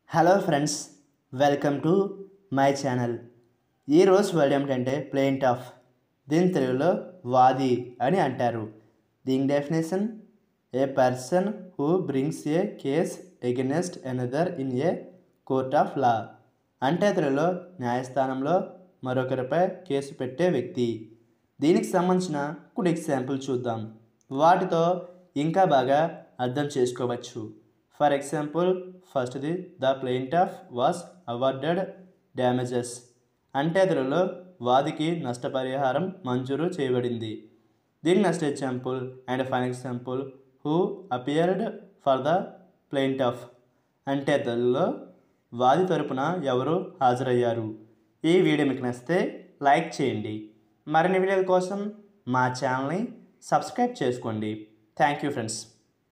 hello friends welcome to my channel ఈరోజు word ఏమిటంటే plaintiff దీని తెలుగులో వాది అని అంటారు దీని definition a person who brings a case against another in a court of law అంటే తెలుగులో న్యాయస్థానంలో మరొకరిపై కేసు పెట్టే వ్యక్తి దీనికి సంబంధించిన కొన్ని ఎగ్జాంపుల్ చూద్దాం వాటితో ఇంకా బాగా అర్థం చేసుకోవచ్చు ఫర్ ఎగ్జాంపుల్ ఫస్ట్ది the plaintiff was awarded damages అంటే తెలుగులో వాదికి నష్టపరిహారం మంజూరు చేయబడింది దీని next example and fine example who appeared for the plaintiff అంటే తెలుగులో వాది తరపున ఎవరు హాజరయ్యారు ఈ వీడియో మీకు నచ్చితే లైక్ చేయండి మరిన్ని వీడియోల కోసం మా ఛానల్ని సబ్స్క్రైబ్ చేసుకోండి థ్యాంక్ యూ ఫ్రెండ్స్